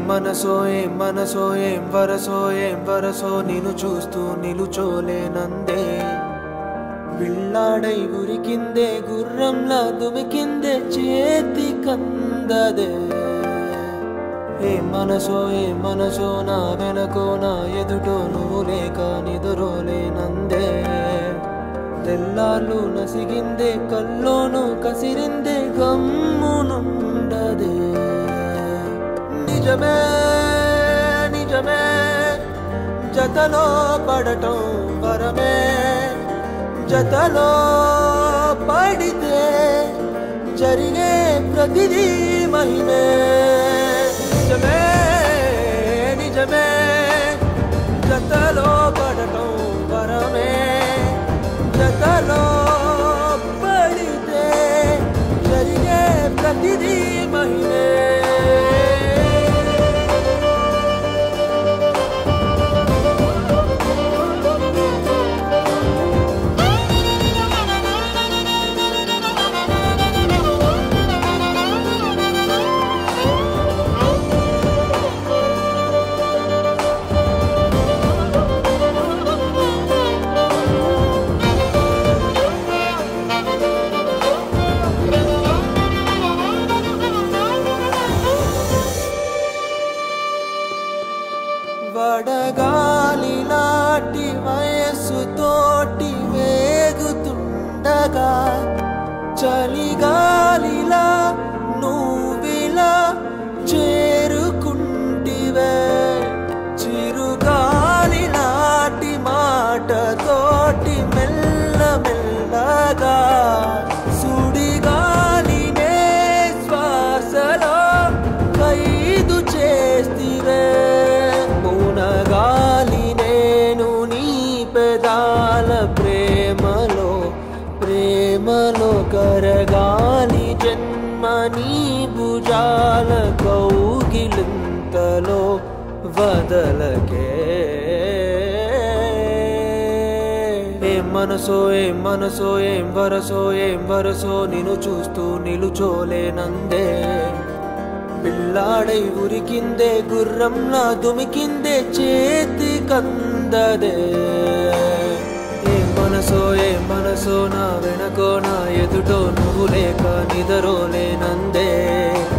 మనసో ఏం మనసో ఏం వరసో ఏం వరసో నిన్ను చూస్తూ నిలుచోలేనందే బిళ్ళాడై ఉరికిందే గుర్రంలా దుమికిందే చేతి కందదే ఏ మనసో ఏ మనసో నా వెనకో నా ఎదుటో నువ్వు లేక నిదురోలేనందే తెల్లార్లు నసిగిందే కల్లోను కసిరిందే గమ్మునుండదే నిజమే నిజమే జతలో పడటం వరమే జతలో పడితే జరిగే ప్రతిదీ మహిమే నిజమే నిజమే జతలో పడటం వరమే జతలో పడితే జరిగే ప్రతిదీ మహిమే వడగాలి నాటి వయస్సు తోటి వేగుతుండగా చలిగాలిలా నువ్విలా చేరుకుంటివే చిరుగాలి నాటి మాట తోటి మెల్ల మెల్లగా సుడిగాలినే శ్వాసలో ఖైదు చేస్తివే మునగాలి నేను నీ పెదాల ప్రేమలో ప్రేమలో కరగాలి జన్మ నీ భుజాల కౌగిలింతలో వదలకే ఏం మనసో ఏం మనసో ఏం వరసో ఏం వరసో నిన్ను చూస్తూ నిలుచోలేనందే పిల్లాడై ఉరికిందే గుర్రంలా దుమికిందే చేతి కందదే ఏ మనసో ఏ మనసో నా వెనకో నా ఎదుటో నువ్వు లేక నిదరోలేనందే